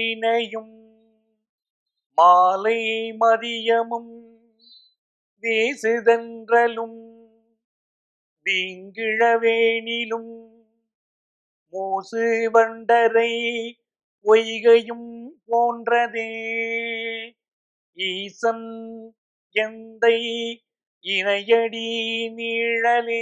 வீணையும் மாலை மதியமும் வீசுதன்றலும் வீங்கிழவேணிலும் மூசு வண்டரை பொய்கையும் போன்றதே ஈசன் எந்தை இணையடி நீழலே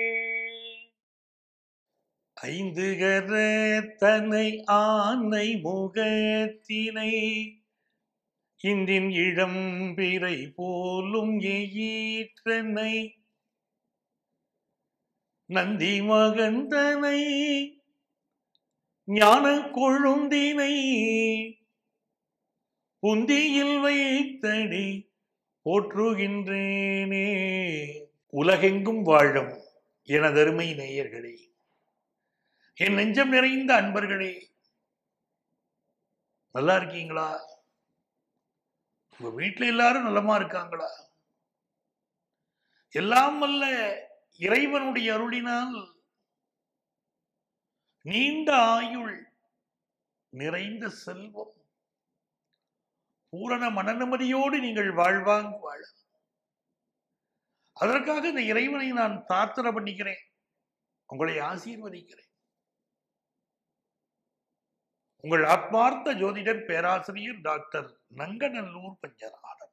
ஐந்து கரத்தனை ஆனை முகத்தினை இன்றின் இளம்பிறை போலும் எயிற்றனை நந்தி மகந்தனை ஞான கொழுந்தினை புந்தியில் வைத்தடி போற்றுகின்றேனே உலகெங்கும் வாழும் எனதருமை நேயர்களே என் நெஞ்சம் நிறைந்த அன்பர்களே நல்லா இருக்கீங்களா உங்க வீட்டுல எல்லாரும் நலமா இருக்காங்களா எல்லாம் வல்ல இறைவனுடைய அருளினால் நீண்ட ஆயுள் நிறைந்த செல்வம் பூரண மனநிம்மதியோடு நீங்கள் வாழ்வாங்க வாழ அதற்காக இந்த இறைவனை நான் பிரார்த்தனை பண்ணிக்கிறேன் உங்களை ஆசீர்வதிக்கிறேன் உங்கள் ஆத்மார்த்த ஜோதிடர் பேராசிரியர் டாக்டர் நங்கநல்லூர் பஞ்சநாதன்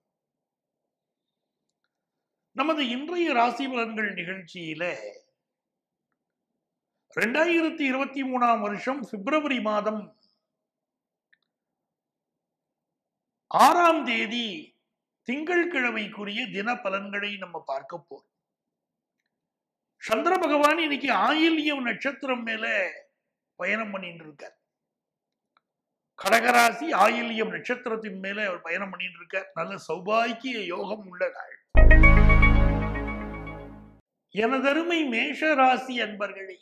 நமது இன்றைய ராசி பலன்கள் நிகழ்ச்சியில ரெண்டாயிரத்தி இருபத்தி மூணாம் வருஷம் பிப்ரவரி மாதம் ஆறாம் தேதி திங்கட்கிழமைக்குரிய தின பலன்களை நம்ம பார்க்க போறோம் சந்திர பகவான் இன்னைக்கு ஆயில்யம் நட்சத்திரம் மேல பயணம் பண்ணிட்டு இருக்கார் கடகராசி ஆயில்யம் நட்சத்திரத்தின் மேல அவர் பயணம் பண்ணிட்டு இருக்கார் நல்ல சௌபாக்கிய யோகம் உள்ள நாள் எனதருமை மேஷ ராசி அன்பர்களே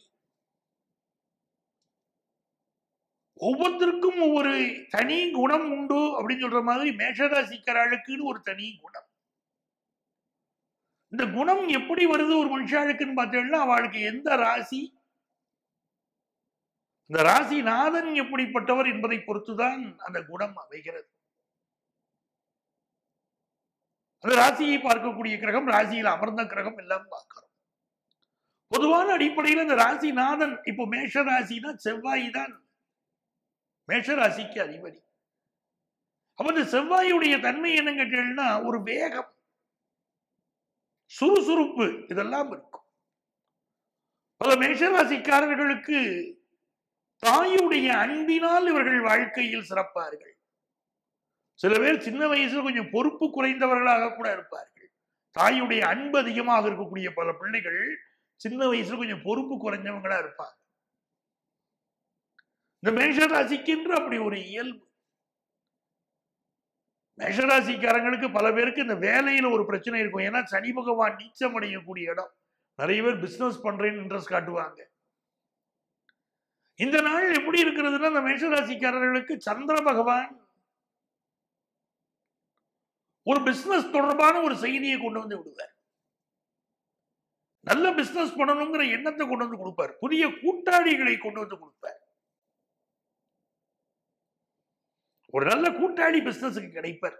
ஒவ்வொருத்தருக்கும் ஒவ்வொரு தனி குணம் உண்டு அப்படின்னு சொல்ற மாதிரி மேஷராசிக்காரர்களுக்குன்னு ஒரு தனி குணம் இந்த குணம் எப்படி வருது ஒரு மனுஷாளுக்குன்னு பார்த்தீங்கன்னா அவளுக்கு எந்த ராசி இந்த ராசி நாதன் எப்படிப்பட்டவர் என்பதை பொறுத்துதான் அந்த குணம் அமைகிறது அந்த ராசியை பார்க்கக்கூடிய கிரகம் ராசியில் அமர்ந்த கிரகம் எல்லாம் பார்க்கிறோம் பொதுவான அடிப்படையில் இந்த ராசிநாதன் இப்போ மேஷ ராசினா செவ்வாய் தான் மேஷராசிக்கு அதிபதி அப்ப இந்த செவ்வாயுடைய தன்மை என்ன கேட்டீங்கன்னா ஒரு வேகம் சுறுசுறுப்பு இதெல்லாம் இருக்கும் பல மேஷராசிக்காரர்களுக்கு தாயுடைய அன்பினால் இவர்கள் வாழ்க்கையில் சிறப்பார்கள் சில பேர் சின்ன வயசுல கொஞ்சம் பொறுப்பு குறைந்தவர்களாக கூட இருப்பார்கள் தாயுடைய அன்பு அதிகமாக இருக்கக்கூடிய பல பிள்ளைகள் சின்ன வயசுல கொஞ்சம் பொறுப்பு குறைஞ்சவங்களா இருப்பாங்க இந்த மேஷராசிக்கென்று அப்படி ஒரு இயல்பு மேஷராசிக்காரங்களுக்கு பல பேருக்கு இந்த வேலையில ஒரு பிரச்சனை இருக்கும் ஏன்னா சனி பகவான் நீச்சம் அடையக்கூடிய இடம் நிறைய பேர் பிசினஸ் பண்றேன்னு இன்ட்ரெஸ்ட் காட்டுவாங்க இந்த நாள் எப்படி இருக்கிறதுன்னா இந்த மேஷராசிக்காரர்களுக்கு சந்திர பகவான் ஒரு பிசினஸ் தொடர்பான ஒரு செய்தியை கொண்டு வந்து விடுவார் நல்ல பிசினஸ் பண்ணணுங்கிற எண்ணத்தை கொண்டு வந்து கொடுப்பார் புதிய கூட்டாளிகளை கொண்டு வந்து கொடுப்பார் ஒரு நல்ல கூட்டாளி பிசினஸுக்கு கிடைப்பார்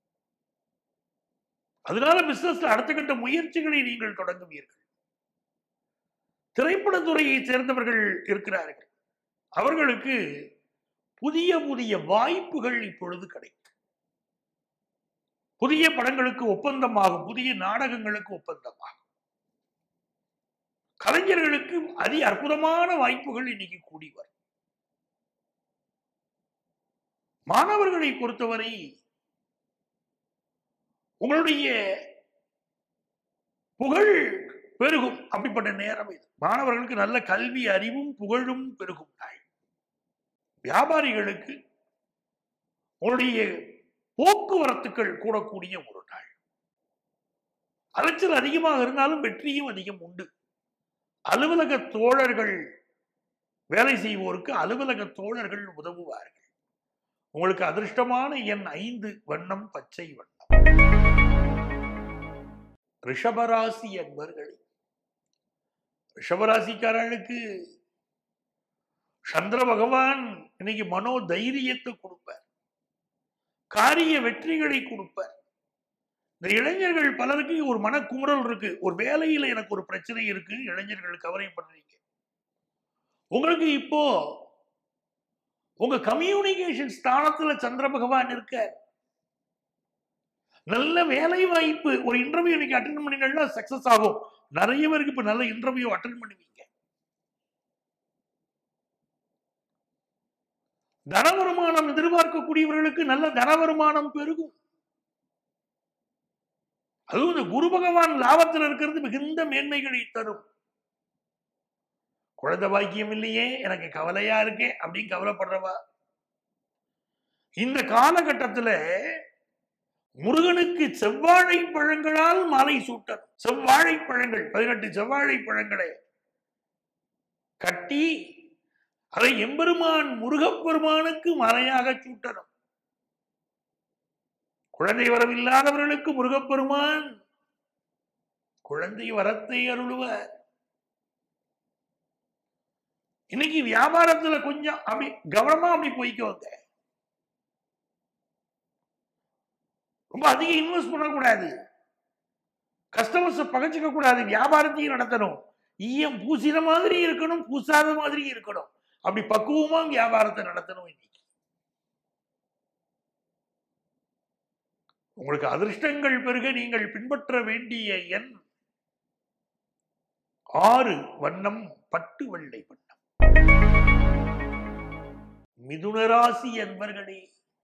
அதனால பிசினஸ்ல அடுத்த கட்ட முயற்சிகளை நீங்கள் தொடங்குவீர்கள் திரைப்படத்துறையை சேர்ந்தவர்கள் இருக்கிறார்கள் அவர்களுக்கு புதிய புதிய வாய்ப்புகள் இப்பொழுது கிடைக்கும் புதிய படங்களுக்கு ஒப்பந்தமாகும் புதிய நாடகங்களுக்கு ஒப்பந்தமாகும் கலைஞர்களுக்கு அதி அற்புதமான வாய்ப்புகள் இன்னைக்கு கூடி வரும் மாணவர்களை பொறுத்தவரை உங்களுடைய புகழ் பெருகும் அப்படிப்பட்ட நேரம் இது மாணவர்களுக்கு நல்ல கல்வி அறிவும் புகழும் பெருகும் நாள் வியாபாரிகளுக்கு உங்களுடைய போக்குவரத்துக்கள் கூடக்கூடிய ஒரு நாள் அலைச்சல் அதிகமாக இருந்தாலும் வெற்றியும் அதிகம் உண்டு அலுவலக தோழர்கள் வேலை செய்வோருக்கு அலுவலக தோழர்கள் உதவுவார்கள் உங்களுக்கு அதிர்ஷ்டமான எண் ஐந்து வண்ணம் பச்சை வண்ணம் ரிஷபராசி அன்பர்களே ரிஷபராசிக்காரர்களுக்கு சந்திர பகவான் இன்னைக்கு மனோ தைரியத்தை கொடுப்பார் காரிய வெற்றிகளை கொடுப்பார் இந்த இளைஞர்கள் பலருக்கு ஒரு மனக்குமுறல் இருக்கு ஒரு வேலையில எனக்கு ஒரு பிரச்சனை இருக்கு இளைஞர்கள் கவலைப்படுறீங்க உங்களுக்கு இப்போ உங்க கம்யூனிகேஷன் ஸ்தானத்துல சந்திர பகவான் இருக்க நல்ல வேலை வாய்ப்பு ஒரு இன்டர்வியூ இன்னைக்கு அட்டன் பண்ணீங்கன்னா சக்சஸ் ஆகும் நிறைய பேருக்கு இப்ப நல்ல இன்டர்வியூ அட்டன் பண்ணுவீங்க தன வருமானம் எதிர்பார்க்கக்கூடியவர்களுக்கு நல்ல தன வருமானம் பெருகும் அதுவும் இந்த குரு பகவான் லாபத்தில் இருக்கிறது மிகுந்த மேன்மைகளை தரும் குழந்தை பாக்கியம் இல்லையே எனக்கு கவலையா இருக்கே அப்படின்னு கவலைப்படுறவா இந்த காலகட்டத்துல முருகனுக்கு செவ்வாழை பழங்களால் மாலை சூட்டணும் செவ்வாழை பழங்கள் பதினெட்டு செவ்வாழை பழங்களை கட்டி அதை எம்பெருமான் முருகப்பெருமானுக்கு மலையாக சூட்டணும் குழந்தை வரவில்லாதவர்களுக்கு முருகப்பெருமான் குழந்தை வரத்தை அருளுவார் இன்னைக்கு வியாபாரத்துல கொஞ்சம் அப்படி கவனமா அப்படி போய்க்கோங்க ரொம்ப அதிகம் இன்வெஸ்ட் பண்ணக்கூடாது கஸ்டமர்ஸை பகச்சிக்க கூடாது வியாபாரத்தையும் நடத்தணும் ஈயம் பூசின மாதிரி இருக்கணும் பூசாத மாதிரி இருக்கணும் அப்படி பக்குவமா வியாபாரத்தை நடத்தணும் இன்னைக்கு உங்களுக்கு அதிர்ஷ்டங்கள் பெருக நீங்கள் பின்பற்ற வேண்டிய எண் ஆறு வண்ணம் பட்டு வெள்ளை வண்ணம் மிதுனராசி என்பர்களே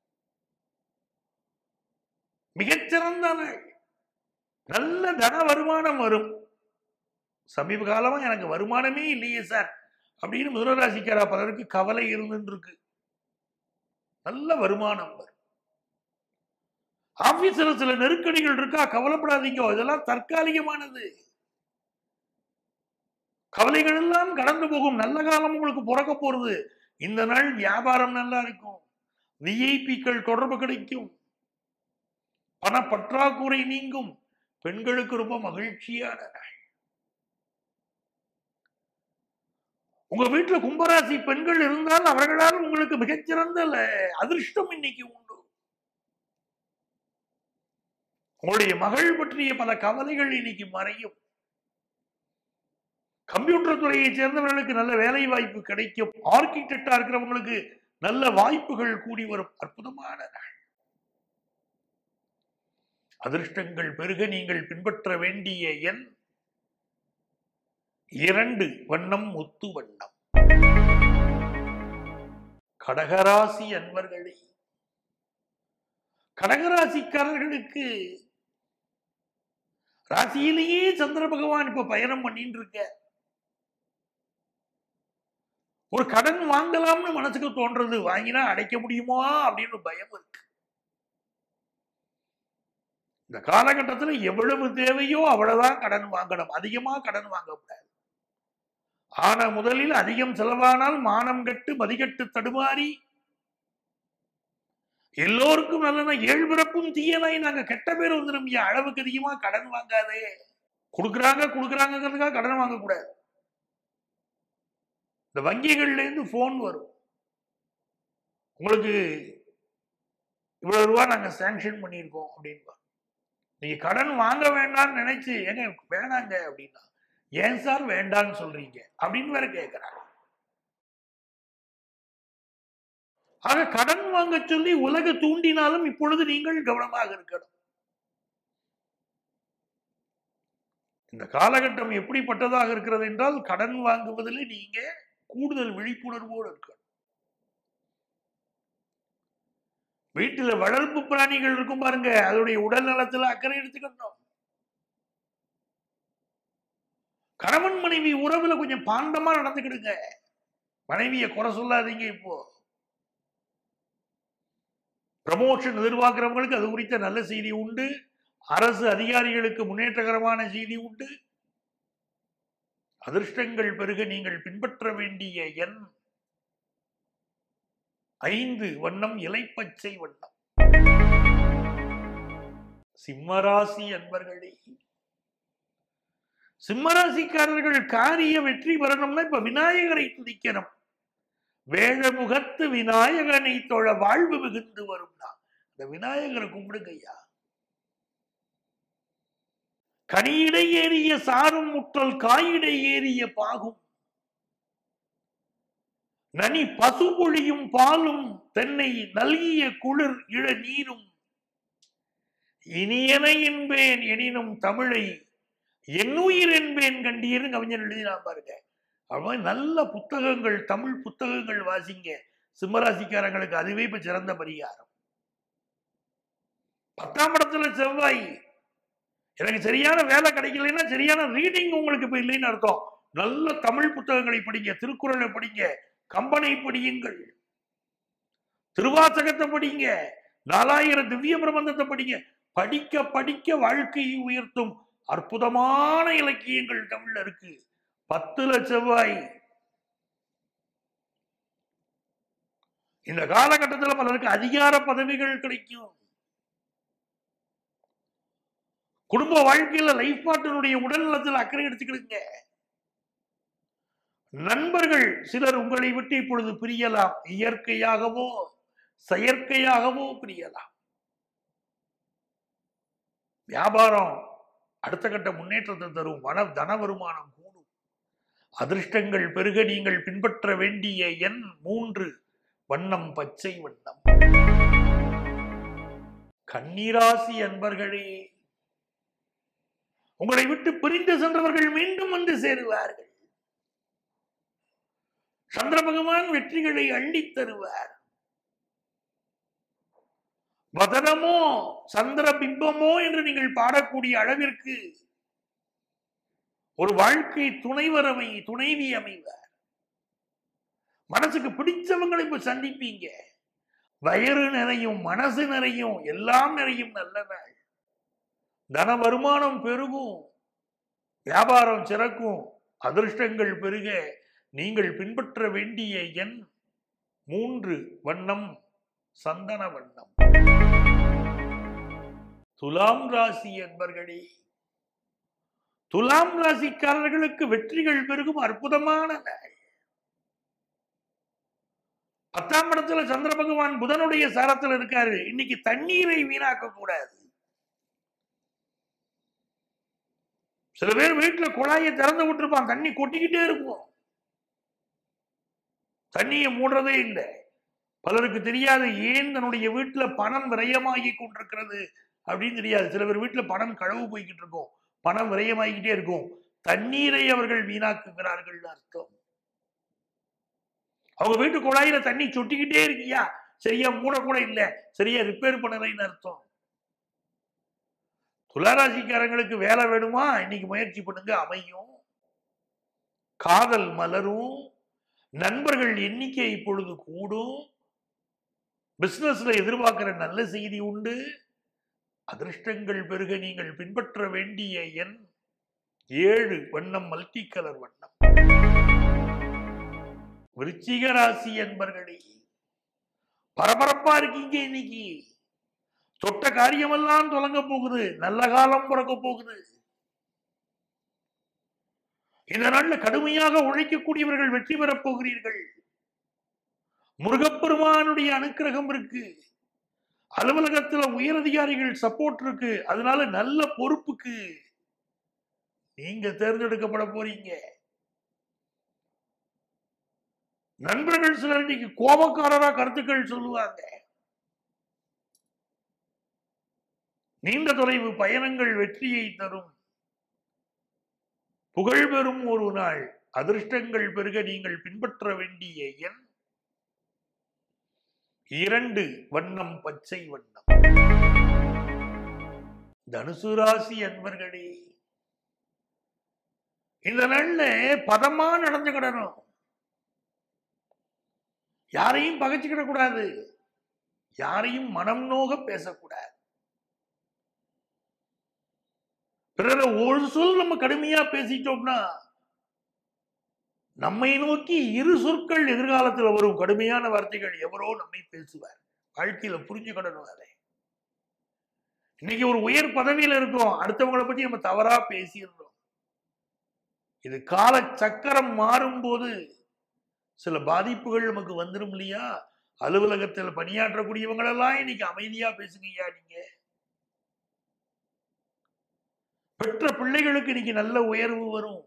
மிகச்சிறந்த நாள் நல்ல தன வருமானம் வரும் சமீப காலமா எனக்கு வருமானமே இல்லையே சார் அப்படின்னு மிதுனராசிக்காரா பலருக்கு கவலை இருந்துட்டு இருக்கு நல்ல வருமானம் வரும் ஆபீஸ்ல சில நெருக்கடிகள் இருக்கா கவலைப்படாதீங்க இதெல்லாம் தற்காலிகமானது கவலைகள் எல்லாம் கடந்து போகும் நல்ல காலம் உங்களுக்கு பிறக்க போறது இந்த நாள் வியாபாரம் நல்லா இருக்கும் விஐபிக்கள் தொடர்பு கிடைக்கும் பண பற்றாக்குறை நீங்கும் பெண்களுக்கு ரொம்ப மகிழ்ச்சியான நாள் உங்க வீட்டுல கும்பராசி பெண்கள் இருந்தால் அவர்களால் உங்களுக்கு மிகச்சிறந்த ல- அதிர்ஷ்டம் இன்னைக்கு உண்டு உங்களுடைய மகள் பற்றிய பல கவலைகள் இன்னைக்கு மறையும் கம்ப்யூட்டர் துறையை சேர்ந்தவர்களுக்கு நல்ல வேலை வாய்ப்பு கிடைக்கும் ஆர்கிடெக்டா இருக்கிறவங்களுக்கு நல்ல வாய்ப்புகள் கூடி வரும் அற்புதமான நாள் அதிர்ஷ்டங்கள் பெருக நீங்கள் பின்பற்ற வேண்டிய எண் இரண்டு வண்ணம் முத்து வண்ணம் கடகராசி அன்பர்களே கடகராசிக்காரர்களுக்கு ராசியிலேயே சந்திர பகவான் இப்ப பயணம் பண்ணிட்டு இருக்க ஒரு கடன் வாங்கலாம்னு மனசுக்கு தோன்றது வாங்கினா அடைக்க முடியுமா அப்படின்னு பயம் இருக்கு இந்த காலகட்டத்தில் எவ்வளவு தேவையோ அவ்வளவுதான் கடன் வாங்கணும் அதிகமா கடன் வாங்கக்கூடாது ஆன முதலில் அதிகம் செலவானால் மானம் கட்டு மதிகட்டு தடுமாறி எல்லோருக்கும் நல்லன ஏழு பிறப்பும் தீயனாய் நாங்க கெட்ட பேர் வந்துடும் ஐயா அளவுக்கு அதிகமா கடன் வாங்காதே கொடுக்குறாங்க கொடுக்குறாங்கிறதுக்காக கடன் வாங்கக்கூடாது இந்த வங்கிகள்ல இருந்து போன் வரும் உங்களுக்கு இவ்வளவு ரூபா நாங்க சாங்ஷன் பண்ணியிருக்கோம் அப்படின்னு நீங்க கடன் வாங்க வேண்டாம்னு நினைச்சு ஏங்க வேணாங்க அப்படின்னா ஏன் சார் வேண்டாம்னு சொல்றீங்க அப்படின்னு வேற கேட்கிறாங்க ஆக கடன் வாங்க சொல்லி உலக தூண்டினாலும் இப்பொழுது நீங்கள் கவனமாக இருக்கணும் இந்த காலகட்டம் எப்படிப்பட்டதாக இருக்கிறது என்றால் கடன் வாங்குவதில் நீங்க கூடுதல் விழிப்புணர்வோடு இருக்கணும் வீட்டுல வளர்ப்பு பிராணிகள் இருக்கும் பாருங்க அதனுடைய உடல் நலத்துல அக்கறை எடுத்துக்கணும் கணவன் மனைவி உறவுல கொஞ்சம் பாண்டமா நடந்துக்கிடுங்க மனைவியை குறை சொல்லாதீங்க இப்போ ப்ரமோஷன் எதிர்பார்க்கிறவங்களுக்கு அது குறித்த நல்ல செய்தி உண்டு அரசு அதிகாரிகளுக்கு முன்னேற்றகரமான செய்தி உண்டு அதிர்ஷ்டங்கள் பெருக நீங்கள் பின்பற்ற வேண்டிய எண் ஐந்து வண்ணம் இலைப்பச்சை வண்ணம் சிம்மராசி அன்பர்களே சிம்மராசிக்காரர்கள் காரிய வெற்றி பெறணும்னா இப்ப விநாயகரை துதிக்கணும் வேழமுகத்து விநாயகனை தொழ வாழ்வு மிகுந்து வரும்னா இந்த விநாயகரை கும்பிடுங்க ஐயா கனியிடை ஏறிய சாரும் முற்றல் காயிடை ஏறிய பாகும் நனி பசுபொழியும் பாலும் தென்னை நல்கிய குளிர் இள நீரும் இனியன என்பேன் எனினும் தமிழை என்னுயிர் என்பேன் கண்டீர்னு கவிஞர் எழுதினான் பாருங்க அவன் நல்ல புத்தகங்கள் தமிழ் புத்தகங்கள் வாசிங்க சிம்மராசிக்காரங்களுக்கு அதுவே இப்ப சிறந்த பரிகாரம் பத்தாம் இடத்துல செவ்வாய் எனக்கு சரியான வேலை கிடைக்கலைன்னா சரியான ரீடிங் உங்களுக்கு இப்ப இல்லைன்னு அர்த்தம் நல்ல தமிழ் புத்தகங்களை படிங்க திருக்குறளை படிங்க கம்பனை படியுங்கள் திருவாசகத்தை படிங்க நாலாயிரம் திவ்ய பிரபந்தத்தை படிங்க படிக்க படிக்க வாழ்க்கையை உயர்த்தும் அற்புதமான இலக்கியங்கள் தமிழ்ல இருக்கு பத்துல செவ்வாய் இந்த காலகட்டத்தில் பலருக்கு அதிகார பதவிகள் கிடைக்கும் குடும்ப வாழ்க்கையில லைஃப் பார்ட்னருடைய உடல் நலத்தில் அக்கறை எடுத்துக்கிடுங்க நண்பர்கள் சிலர் உங்களை விட்டு இப்பொழுது பிரியலாம் இயற்கையாகவோ செயற்கையாகவோ பிரியலாம் வியாபாரம் அடுத்த கட்ட முன்னேற்றத்தை தரும் வன தன வருமானம் கூடும் அதிர்ஷ்டங்கள் பெருக நீங்கள் பின்பற்ற வேண்டிய எண் மூன்று வண்ணம் பச்சை வண்ணம் கண்ணீராசி அன்பர்களே உங்களை விட்டு பிரிந்து சென்றவர்கள் மீண்டும் வந்து சேருவார்கள் சந்திர பகவான் வெற்றிகளை அள்ளித் தருவார் வதனமோ சந்திர பிம்பமோ என்று நீங்கள் பாடக்கூடிய அளவிற்கு ஒரு வாழ்க்கை துணைவர் அமை துணைவி அமைவார் மனசுக்கு பிடிச்சவங்களை இப்ப சந்திப்பீங்க வயிறு நிறையும் மனசு நிறையும் எல்லாம் நிறையும் நல்ல நாள் தன வருமானம் பெருகும் வியாபாரம் சிறக்கும் அதிர்ஷ்டங்கள் பெருக நீங்கள் பின்பற்ற வேண்டிய எண் மூன்று வண்ணம் சந்தன வண்ணம் துலாம் ராசி என்பர்களே துலாம் ராசிக்காரர்களுக்கு வெற்றிகள் பெருகும் அற்புதமான நாள் பத்தாம் இடத்துல சந்திர பகவான் புதனுடைய சாரத்தில் இருக்காரு இன்னைக்கு தண்ணீரை வீணாக்க கூடாது சில பேர் வீட்டுல குழாயை திறந்து விட்டுருப்பான் தண்ணி கொட்டிக்கிட்டே இருக்கும் தண்ணியை மூடுறதே இல்லை பலருக்கு தெரியாது ஏன் தன்னுடைய வீட்டுல பணம் விரயமாகி கொண்டிருக்கிறது அப்படின்னு தெரியாது சில பேர் வீட்டுல பணம் களவு போய்கிட்டு இருக்கும் பணம் விரயமாகிக்கிட்டே இருக்கும் தண்ணீரை அவர்கள் வீணாக்குகிறார்கள் அர்த்தம் அவங்க வீட்டு குழாயில தண்ணி சொட்டிக்கிட்டே இருக்கியா சரியா மூடக்கூட இல்ல சரியா ரிப்பேர் பண்ணலைன்னு அர்த்தம் துளாராசிக்காரங்களுக்கு வேலை வேணுமா இன்னைக்கு முயற்சி பண்ணுங்க அமையும் காதல் மலரும் நண்பர்கள் எண்ணிக்கை இப்பொழுது கூடும் பிசினஸ்ல எதிர்பார்க்கிற நல்ல செய்தி உண்டு அதிர்ஷ்டங்கள் பெருக நீங்கள் பின்பற்ற வேண்டிய எண் ஏழு வண்ணம் மல்டி கலர் வண்ணம் விருச்சிக ராசி என்பர்களே பரபரப்பா இருக்கீங்க இன்னைக்கு தொட்ட காரியமெல்லாம் தொடங்க போகுது நல்ல காலம் பிறக்க போகுது இந்த நாள்ல கடுமையாக உழைக்கக்கூடியவர்கள் வெற்றி பெறப் போகிறீர்கள் முருகப்பெருமானுடைய அனுக்கிரகம் இருக்கு அலுவலகத்துல உயரதிகாரிகள் சப்போர்ட் இருக்கு அதனால நல்ல பொறுப்புக்கு நீங்க தேர்ந்தெடுக்கப்பட போறீங்க நண்பர்கள் சிலர் இன்னைக்கு கோபக்காரரா கருத்துக்கள் சொல்லுவாங்க நீண்ட தொலைவு பயணங்கள் வெற்றியை தரும் புகழ் பெறும் ஒரு நாள் அதிர்ஷ்டங்கள் பெருக நீங்கள் பின்பற்ற வேண்டிய எண் இரண்டு வண்ணம் பச்சை வண்ணம் தனுசு ராசி அன்பர்களே இந்த நாள்ல பதமா நடந்துக்கிடணும் யாரையும் பகைச்சுக்கிட கூடாது யாரையும் மனம் நோக பேசக்கூடாது பிறரை ஒரு சொல் நம்ம கடுமையா பேசிட்டோம்னா நம்மை நோக்கி இரு சொற்கள் எதிர்காலத்துல வரும் கடுமையான வார்த்தைகள் எவரோ நம்மை பேசுவார் வாழ்க்கையில புரிஞ்சுக்கிடணும் அதை இன்னைக்கு ஒரு உயர் பதவியில இருக்கோம் அடுத்தவங்களை பத்தி நம்ம தவறா பேசிடுறோம் இது கால சக்கரம் மாறும்போது சில பாதிப்புகள் நமக்கு வந்துடும் இல்லையா அலுவலகத்தில் பணியாற்றக்கூடியவங்களெல்லாம் இன்னைக்கு அமைதியா பேசுங்கய்யா நீங்க பெற்ற பிள்ளைகளுக்கு இன்னைக்கு நல்ல உயர்வு வரும்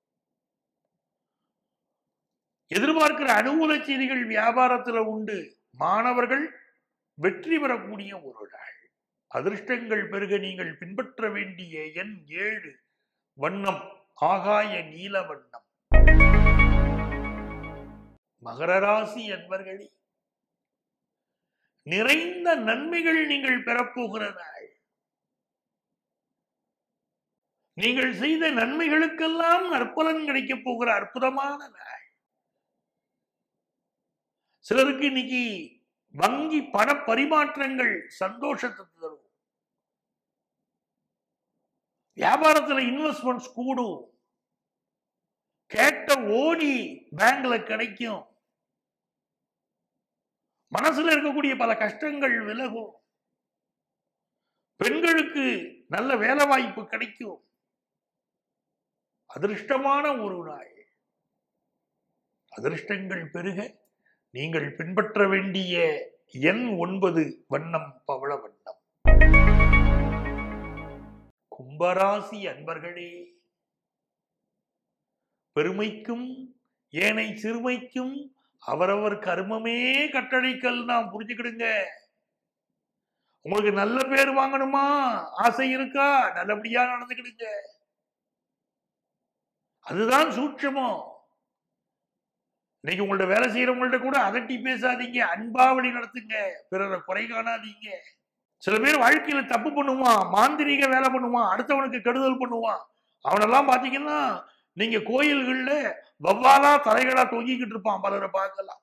எதிர்பார்க்கிற அனுகூல செய்திகள் வியாபாரத்துல உண்டு மாணவர்கள் வெற்றி பெறக்கூடிய ஒரு நாள் அதிர்ஷ்டங்கள் பெருக நீங்கள் பின்பற்ற வேண்டிய எண் ஏழு வண்ணம் ஆகாய நீல வண்ணம் மகர ராசி என்பர்களே நிறைந்த நன்மைகள் நீங்கள் பெறப்போகிற நாள் நீங்கள் செய்த நன்மைகளுக்கெல்லாம் நற்பலன் கிடைக்கப் போகிற அற்புதமான நாள் சிலருக்கு இன்னைக்கு வங்கி பண பரிமாற்றங்கள் சந்தோஷத்தை தரும் வியாபாரத்துல இன்வெஸ்ட்மெண்ட்ஸ் கூடும் கேட்ட ஓடி பேங்க்ல கிடைக்கும் மனசுல இருக்கக்கூடிய பல கஷ்டங்கள் விலகும் பெண்களுக்கு நல்ல வேலை வாய்ப்பு கிடைக்கும் அதிர்ஷ்டமான ஒரு நாள் அதிர்ஷ்டங்கள் பெருக நீங்கள் பின்பற்ற வேண்டிய எண் ஒன்பது வண்ணம் பவள வண்ணம் கும்பராசி அன்பர்களே பெருமைக்கும் ஏனை சிறுமைக்கும் அவரவர் கர்மமே கட்டளைக்கல் நாம் புரிஞ்சுக்கிடுங்க உங்களுக்கு நல்ல பேர் வாங்கணுமா ஆசை இருக்கா நல்லபடியா நடந்துக்கிடுங்க அதுதான் சூட்சமம் இன்னைக்கு உங்கள்ட்ட வேலை செய்யறவங்கள்ட்ட கூட அதட்டி பேசாதீங்க அன்பா வழி நடத்துங்க பிறரை குறை காணாதீங்க சில பேர் வாழ்க்கையில தப்பு பண்ணுவான் மாந்திரீக வேலை பண்ணுவான் அடுத்தவனுக்கு கெடுதல் பண்ணுவான் அவனெல்லாம் பாத்தீங்கன்னா நீங்க கோயில்கள்ல வவ்வாலா தலைகளா தொங்கிக்கிட்டு இருப்பான் பலரை பார்க்கலாம்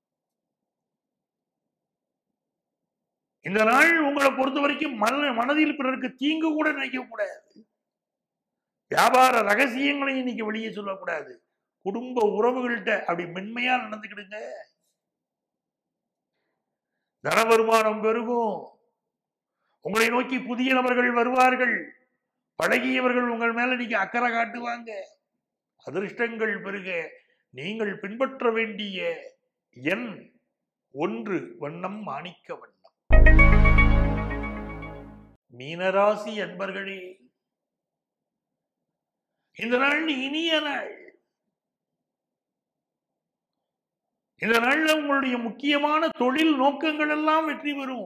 இந்த நாள் உங்களை பொறுத்த வரைக்கும் மன மனதில் பிறருக்கு தீங்கு கூட நினைக்க கூடாது வியாபார ரகசியங்களை இன்னைக்கு வெளியே சொல்லக்கூடாது குடும்ப உறவுகள்கிட்ட அப்படி மென்மையா நடந்துக்கிடுங்க தன வருமானம் பெருகும் உங்களை நோக்கி புதிய நபர்கள் வருவார்கள் பழகியவர்கள் உங்கள் மேல நீங்க அக்கறை காட்டுவாங்க அதிர்ஷ்டங்கள் பெருக நீங்கள் பின்பற்ற வேண்டிய எண் ஒன்று வண்ணம் மாணிக்க வண்ணம் மீனராசி அன்பர்களே இந்த நாள் இனிய நாள் இந்த நாள்ல உங்களுடைய முக்கியமான தொழில் நோக்கங்கள் எல்லாம் வெற்றி பெறும்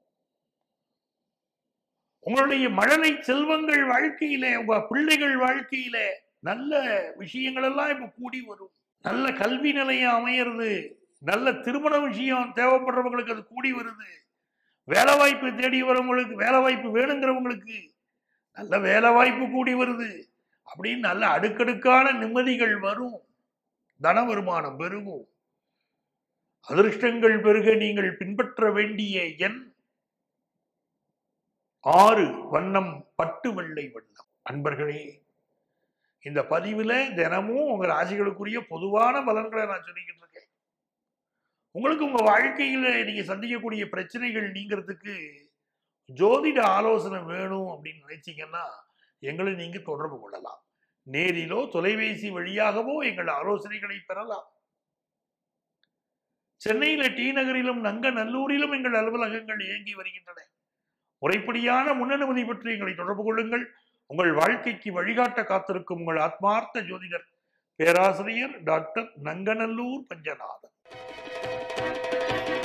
உங்களுடைய மழலை செல்வங்கள் வாழ்க்கையில உங்க பிள்ளைகள் வாழ்க்கையில நல்ல விஷயங்கள் எல்லாம் இப்ப கூடி வரும் நல்ல கல்வி நிலையம் அமையிறது நல்ல திருமண விஷயம் தேவைப்படுறவங்களுக்கு அது கூடி வருது வேலை வாய்ப்பு தேடி வரவங்களுக்கு வேலை வாய்ப்பு வேணுங்கிறவங்களுக்கு நல்ல வேலை வாய்ப்பு கூடி வருது அப்படின்னு நல்ல அடுக்கடுக்கான நிம்மதிகள் வரும் தன வருமானம் பெருகும் அதிர்ஷ்டங்கள் பெருக நீங்கள் பின்பற்ற வேண்டிய எண் ஆறு வண்ணம் பட்டு வெள்ளை வண்ணம் அன்பர்களே இந்த பதிவுல தினமும் உங்க ராசிகளுக்குரிய பொதுவான பலன்களை நான் சொல்லிக்கிட்டு இருக்கேன் உங்களுக்கு உங்க வாழ்க்கையில நீங்க சந்திக்கக்கூடிய பிரச்சனைகள் நீங்கிறதுக்கு ஜோதிட ஆலோசனை வேணும் அப்படின்னு நினைச்சீங்கன்னா எங்களை நீங்க தொடர்பு கொள்ளலாம் நேரிலோ தொலைபேசி வழியாகவோ எங்கள் ஆலோசனைகளை பெறலாம் சென்னையில டி நகரிலும் நங்கநல்லூரிலும் எங்கள் அலுவலகங்கள் இயங்கி வருகின்றன முறைப்படியான முன்னனுமதி பற்றி எங்களை தொடர்பு கொள்ளுங்கள் உங்கள் வாழ்க்கைக்கு வழிகாட்ட காத்திருக்கும் உங்கள் ஆத்மார்த்த ஜோதிடர் பேராசிரியர் டாக்டர் நங்கநல்லூர் பஞ்சநாதன்